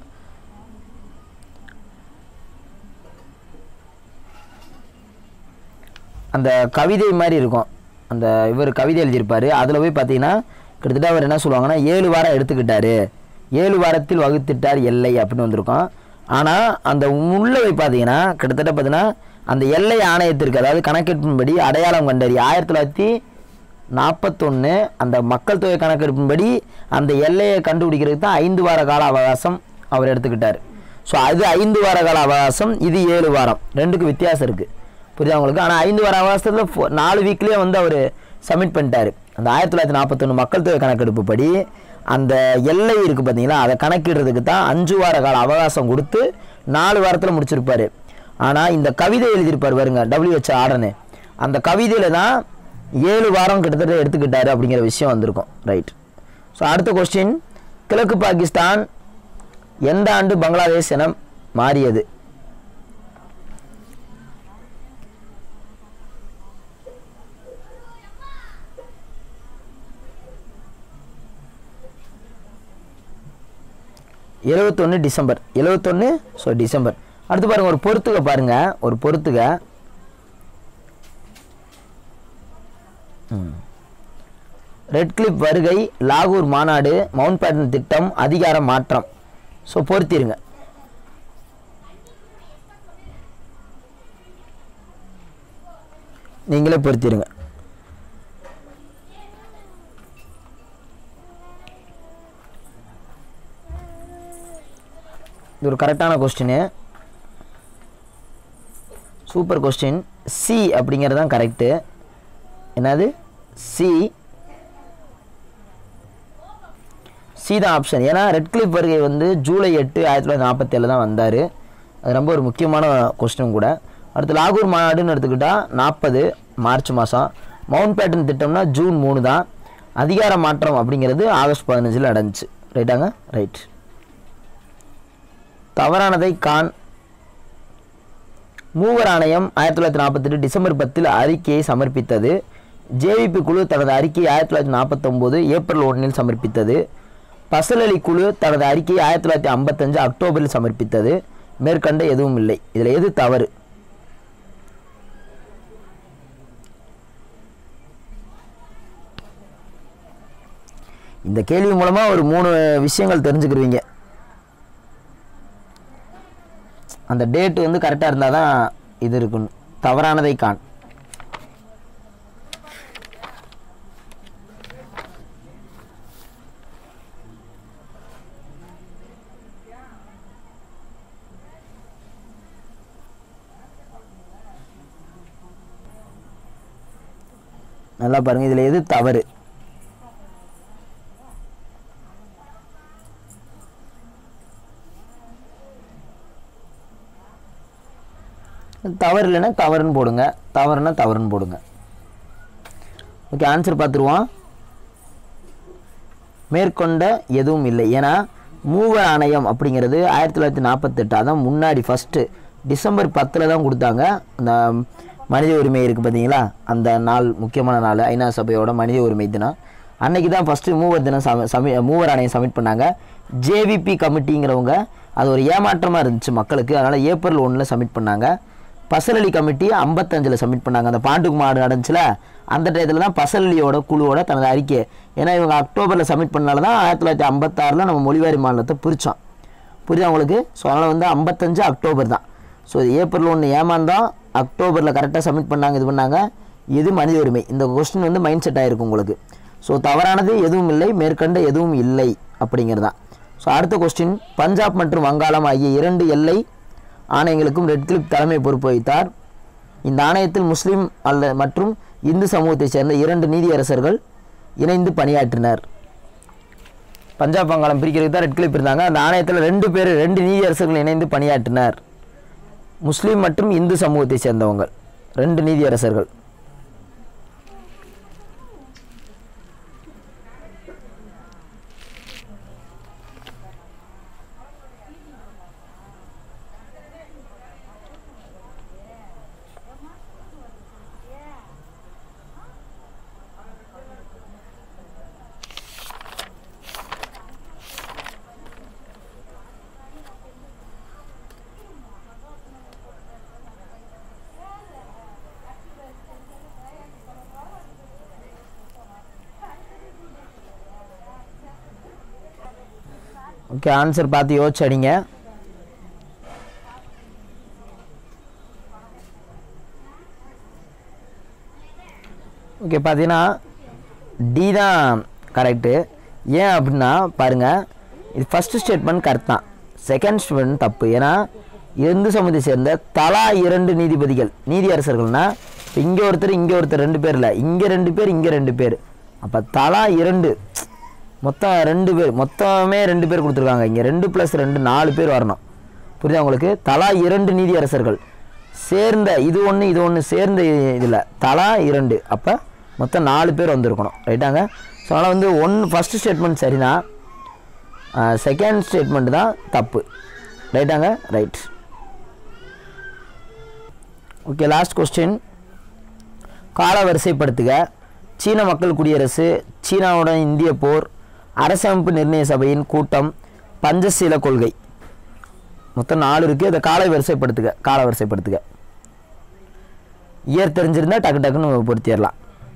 அந்த கவிதை மாதிரி இருக்கும் அந்த இவர் கவிதை எழுதியிருப்பார் அதில் போய் பார்த்தீங்கன்னா கிட்டத்தட்ட அவர் என்ன சொல்லுவாங்கன்னா ஏழு வாரம் எடுத்துக்கிட்டாரு ஏழு வாரத்தில் வகுத்திட்டார் எல்லை அப்படின்னு வந்திருக்கோம் ஆனால் அந்த உள்ள போய் பார்த்தீங்கன்னா கிட்டத்தட்ட பார்த்தீங்கன்னா அந்த எல்லை ஆணையத்திற்கு அதாவது கணக்கெடுப்பின்படி அடையாளம் கண்டறி ஆயிரத்தி தொள்ளாயிரத்தி நாற்பத்தொன்று அந்த மக்கள் தொகை கணக்கெடுப்பின்படி அந்த எல்லையை கண்டுபிடிக்கிறதுக்கு தான் ஐந்து வார கால அவகாசம் அவர் எடுத்துக்கிட்டார் ஸோ அது ஐந்து வார கால அவகாசம் இது ஏழு வாரம் ரெண்டுக்கு வித்தியாசம் இருக்குது புரியுதா உங்களுக்கு ஆனால் ஐந்து வார அவகாசத்தில் நாலு வீக்லேயே வந்து அவர் சப்மிட் பண்ணிட்டாரு அந்த ஆயிரத்தி தொள்ளாயிரத்தி நாற்பத்தொன்று மக்கள் தொகை கணக்கெடுப்பு படி அந்த எல்லை இருக்குது பார்த்தீங்களா அதை கணக்கிடுறதுக்கு தான் அஞ்சு வார கால அவகாசம் கொடுத்து நாலு வாரத்தில் முடிச்சிருப்பாரு ஆனால் இந்த கவிதை எழுதியிருப்பார் பாருங்க டபிள்யூஹெச் ஆர்டனு அந்த கவிதையில் தான் ஏழு வாரம் கிட்டத்தட்ட எடுத்துக்கிட்டாரு அப்படிங்கிற விஷயம் வந்திருக்கும் ரைட் ஸோ அடுத்த கொஸ்டின் கிழக்கு பாகிஸ்தான் எந்த ஆண்டு பங்களாதேஷ் என மாறியது எழுபத்தொன்று டிசம்பர் எழுபத்தொன்று ஸோ டிசம்பர் அடுத்து பாருங்க ஒரு பொறுத்துக பாருங்க ஒரு பொறுத்துக ரெட் கிளிப் வருகை லாகூர் மாநாடு மவுண்ட் பேட்டன் திட்டம் அதிகார மாற்றம் ஸோ பொருத்திருங்க நீங்களே பொருத்திருங்க இது ஒரு கரெக்டான கொஸ்டின் சூப்பர் கொஸ்டின் சி அப்படிங்கிறது தான் கரெக்டு என்னது சி சி தான் ஆப்ஷன் ஏன்னா ரெட் கிளிப் வருகை வந்து ஜூலை எட்டு ஆயிரத்தி தொள்ளாயிரத்தி நாற்பத்தேழு தான் வந்தார் அது ரொம்ப ஒரு முக்கியமான கொஸ்டின் கூட அடுத்து லாகூர் மாநாடுன்னு எடுத்துக்கிட்டால் நாற்பது மார்ச் மாதம் மவுண்ட் பேட்டன் திட்டம்னா ஜூன் மூணு தான் அதிகார மாற்றம் அப்படிங்கிறது ஆகஸ்ட் பதினஞ்சில் நடந்துச்சு ரைட்டாங்க ரைட் தவறானதை கான் மூவர் ஆணையம் ஆயிரத்தி தொள்ளாயிரத்தி நாற்பத்தெட்டு டிசம்பர் பத்தில் அறிக்கையை சமர்ப்பித்தது ஜேவிபி குழு தனது அறிக்கையை ஆயிரத்தி தொள்ளாயிரத்தி நாற்பத்தொம்போது ஏப்ரல் ஒன்றில் சமர்ப்பித்தது பசல் அலி குழு தனது அறிக்கையை ஆயிரத்தி தொள்ளாயிரத்தி ஐம்பத்தஞ்சு அக்டோபரில் சமர்ப்பித்தது மேற்கண்ட எதுவும் இல்லை இதில் எது தவறு இந்த கேள்வி மூலமாக ஒரு மூணு விஷயங்கள் தெரிஞ்சுக்கிருவீங்க அந்த டேட் வந்து கரெக்டாக இருந்தால் தான் இது இருக்கணும் தவறானதை காண் நல்லா பாருங்க இதில் எது தவறு தவறு இல்லைன்னா தவறுன்னு போடுங்க தவறுனா தவறுன்னு போடுங்க ஓகே ஆன்சர் பார்த்துருவோம் மேற்கொண்ட எதுவும் இல்லை ஏன்னா மூவர் ஆணையம் அப்படிங்கிறது ஆயிரத்தி தொள்ளாயிரத்தி நாற்பத்தெட்டு அதான் முன்னாடி ஃபஸ்ட்டு டிசம்பர் பத்தில் தான் கொடுத்தாங்க அந்த மனித உரிமை இருக்குது பார்த்தீங்களா அந்த நாள் முக்கியமான நாள் ஐநா சபையோட மனித உரிமை தினம் அன்னைக்கு தான் ஃபஸ்ட்டு மூவர் தினம் சம சமி மூவர் ஆணையம் சப்மிட் பண்ணாங்க ஜேவிபி கமிட்டிங்கிறவங்க அது ஒரு ஏமாற்றமாக இருந்துச்சு மக்களுக்கு அதனால் ஏப்ரல் ஒன்றில் சப்மிட் பண்ணாங்க பசல் அலி கமிட்டி ஐம்பத்தஞ்சில் சப்மிட் பண்ணாங்க அந்த பாண்டுக்கு மாடு நடந்துச்சுல அந்த டயத்தில் தான் பசல் அலியோட குழுவோட தனது அறிக்கை ஏன்னா இவங்க அக்டோபரில் சப்மிட் பண்ணனால தான் ஆயிரத்தி தொள்ளாயிரத்தி ஐம்பத்தாறில் நம்ம மொழிவாரி மாநிலத்தை பிரித்தோம் புரியுதா உங்களுக்கு ஸோ அதனால் வந்து ஐம்பத்தஞ்சு அக்டோபர் தான் ஸோ ஏப்ரல் ஒன்று ஏமாந்தோம் அக்டோபரில் கரெக்டாக சப்மிட் பண்ணாங்க இது பண்ணாங்க எது மனித உரிமை இந்த கொஸ்டின் வந்து மைண்ட் செட் ஆகிருக்கும் உங்களுக்கு ஸோ தவறானது எதுவும் இல்லை மேற்கண்ட எதுவும் இல்லை அப்படிங்கிறது தான் ஸோ அடுத்த கொஸ்டின் பஞ்சாப் மற்றும் வங்காளம் ஆகிய இரண்டு எல்லை ஆணையங்களுக்கும் ரெட் கிளிப் தலைமை பொறுப்பு வைத்தார் இந்த ஆணையத்தில் முஸ்லீம் அல்ல மற்றும் இந்து சமூகத்தைச் சேர்ந்த இரண்டு நீதியரசர்கள் இணைந்து பணியாற்றினர் பஞ்சாப் வங்காளம் பிரிக்கிறதுக்கு தான் ரெட் கிளிப் இருந்தாங்க அந்த ஆணையத்தில் ரெண்டு பேர் ரெண்டு நீதியரசர்கள் இணைந்து பணியாற்றினர் முஸ்லீம் மற்றும் இந்து சமூகத்தை சேர்ந்தவங்க ரெண்டு நீதியரசர்கள் ஓகே ஆன்சர் பார்த்து யோசிச்சு அடிங்க ஓகே பார்த்தீங்கன்னா டி தான் கரெக்டு ஏன் அப்படின்னா பாருங்கள் இது ஃபஸ்ட்டு ஸ்டேட்மெண்ட் கரெக்ட் தான் செகண்ட் ஸ்டேட்மெண்ட் தப்பு ஏன்னா இந்து சமூகத்தை சேர்ந்த தலா இரண்டு நீதிபதிகள் நீதியரசர்கள்னா இப்போ இங்கே ஒருத்தர் இங்கே ஒருத்தர் ரெண்டு பேர் இல்லை இங்கே ரெண்டு பேர் இங்கே ரெண்டு பேர் அப்போ தலா இரண்டு மொத்தம் ரெண்டு பேர் மொத்தமே ரெண்டு பேர் கொடுத்துருக்காங்க இங்கே ரெண்டு ப்ளஸ் ரெண்டு நாலு பேர் வரணும் புரியுதா உங்களுக்கு தலா இரண்டு நீதியரசர்கள் சேர்ந்த இது ஒன்று இது ஒன்று சேர்ந்த இதில் தலா இரண்டு அப்போ மொத்தம் நாலு பேர் வந்திருக்கணும் ரைட்டாங்க ஸோ அதனால் வந்து ஒன்று ஃபஸ்ட்டு ஸ்டேட்மெண்ட் சரிதான் செகண்ட் ஸ்டேட்மெண்ட் தான் தப்பு ரைட்டாங்க ரைட் ஓகே லாஸ்ட் கொஸ்டின் கால வரிசைப்படுத்துக சீன மக்கள் குடியரசு சீனாவுடன் இந்திய போர் அரசமைப்பு நிர்ணய சபையின் கூட்டம் பஞ்சசீல கொள்கை மொத்தம் நாலு இருக்குது அதை கால வரிசைப்படுத்துக கால வரிசைப்படுத்துக இயர் தெரிஞ்சிருந்தா டக்கு டக்குன்னு பொருத்திடலாம்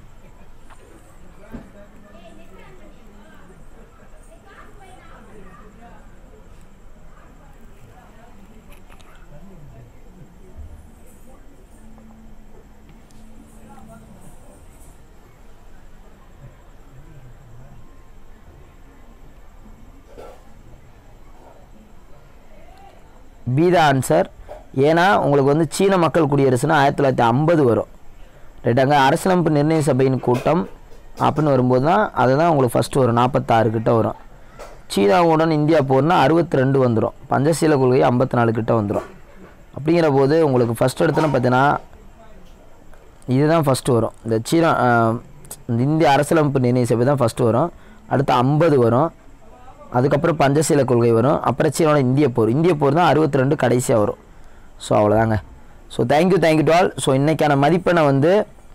பி த ஆன்சர் ஏன்னா உங்களுக்கு வந்து சீன மக்கள் குடியரசுனா ஆயிரத்தி தொள்ளாயிரத்தி ஐம்பது வரும் ரைட்டாங்க அரசியலமைப்பு நிர்ணய சபையின் கூட்டம் அப்படின்னு வரும்போது தான் அதுதான் உங்களுக்கு ஃபஸ்ட்டு வரும் நாற்பத்தாறு கிட்ட வரும் சீனாவுடன் இந்தியா போர்னா அறுபத்தி ரெண்டு வந்துடும் பஞ்சசீல கொள்கை ஐம்பத்தி நாலு கிட்ட வந்துடும் அப்படிங்கிற போது உங்களுக்கு ஃபஸ்ட் இடத்துல பார்த்தீங்கன்னா இதுதான் ஃபஸ்ட்டு வரும் இந்த சீனா ஆஹ், இந்த இந்திய அரசியலமைப்பு நிர்ணய சபை தான் ஃபஸ்ட்டு வரும் அடுத்து ஐம்பது வரும் அதுக்கப்புறம் பஞ்சசீல கொள்கை வரும் அப்புறம் சீனோட இந்திய போர் இந்திய போர் தான் அறுபத்தி ரெண்டு கடைசியாக வரும் ஸோ அவ்வளோதாங்க so thank you thank you to all so இன்றைக்கான மதிப்பெண்ணை வந்து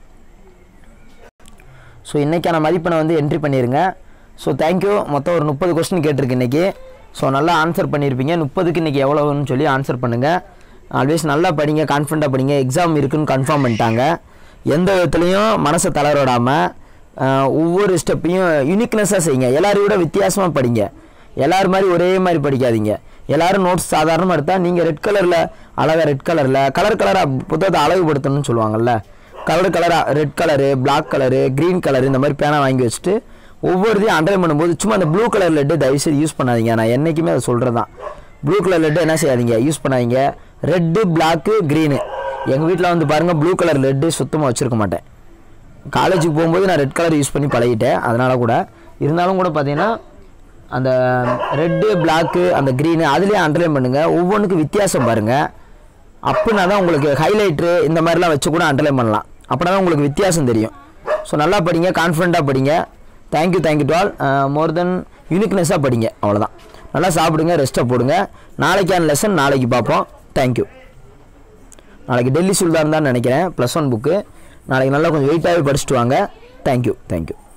ஸோ இன்றைக்கான மதிப்பெண்ணை வந்து என்ட்ரி பண்ணிடுங்க ஸோ தேங்க்யூ மொத்தம் ஒரு முப்பது கொஸ்டின் கேட்டிருக்கு இன்றைக்கி ஸோ நல்லா ஆன்சர் பண்ணியிருப்பீங்க முப்பதுக்கு இன்றைக்கி எவ்வளோன்னு சொல்லி ஆன்சர் பண்ணுங்கள் ஆல்வேஸ் நல்லா படிங்க கான்ஃபிடண்ட்டாக படிங்க எக்ஸாம் இருக்குன்னு கன்ஃபார்ம் பண்ணிட்டாங்க எந்த விதத்துலையும் மனசை தளரவிடாமல் ஒவ்வொரு ஸ்டெப்பையும் யூனிக்னஸாக செய்யுங்க எல்லாரையும் விட வித்தியாசமாக படிங்க எல்லாரும் மாதிரி ஒரே மாதிரி படிக்காதீங்க எல்லாரும் நோட்ஸ் சாதாரணமாக எடுத்தால் நீங்கள் ரெட் கலரில் அழகாக ரெட் கலரில் கலர் கலராக புத்தகத்தை அழகுபடுத்தணும்னு சொல்லுவாங்கல்ல கலர் கலராக red colour black colour green colour இந்த மாதிரி பேனா வாங்கி வச்சுட்டு ஒவ்வொருத்தையும் அண்டர்லைன் பண்ணும்போது சும்மா அந்த ப்ளூ கலர் லெட்டு தயவுசெய்து யூஸ் பண்ணாதீங்க நான் என்றைக்குமே அதை சொல்கிறது தான் ப்ளூ கலர் லெட்டு என்ன செய்யாதீங்க யூஸ் பண்ணாதீங்க ரெட்டு பிளாக்கு க்ரீனு எங்கள் வீட்டில் வந்து பாருங்கள் ப்ளூ கலர் லெட்டு சுத்தமாக வச்சுருக்க மாட்டேன் காலேஜுக்கு போகும்போது நான் ரெட் கலர் யூஸ் பண்ணி பழகிட்டேன் அதனால் கூட இருந்தாலும் கூட பார்த்தீங்கன்னா அந்த ரெட்டு பிளாக்கு அந்த க்ரீனு அதுலேயே அண்டர்லைன் பண்ணுங்கள் ஒவ்வொன்றுக்கும் வித்தியாசம் பாருங்கள் அப்படின்னா தான் உங்களுக்கு ஹைலைட்ரு இந்த மாதிரிலாம் வச்சு கூட அண்டர்லைன் பண்ணலாம் அப்படின்னா தான் உங்களுக்கு வித்தியாசம் தெரியும் ஸோ நல்லா படிங்க கான்ஃபிடண்ட்டாக படிங்க thank you thank you to all more then யூனிக்னஸாக படிங்க அவ்வளோதான் நல்லா சாப்பிடுங்க ரெஸ்ட்டை போடுங்க நாளைக்கான லெசன் நாளைக்கு பார்ப்போம் தேங்க்யூ நாளைக்கு டெல்லி சுல்தான் தான் நினைக்கிறேன் ப்ளஸ் ஒன் புக்கு நாளைக்கு நல்லா கொஞ்சம் வெயிட்டாகவே படிச்சுட்டு வாங்க தேங்க்யூ தேங்க்யூ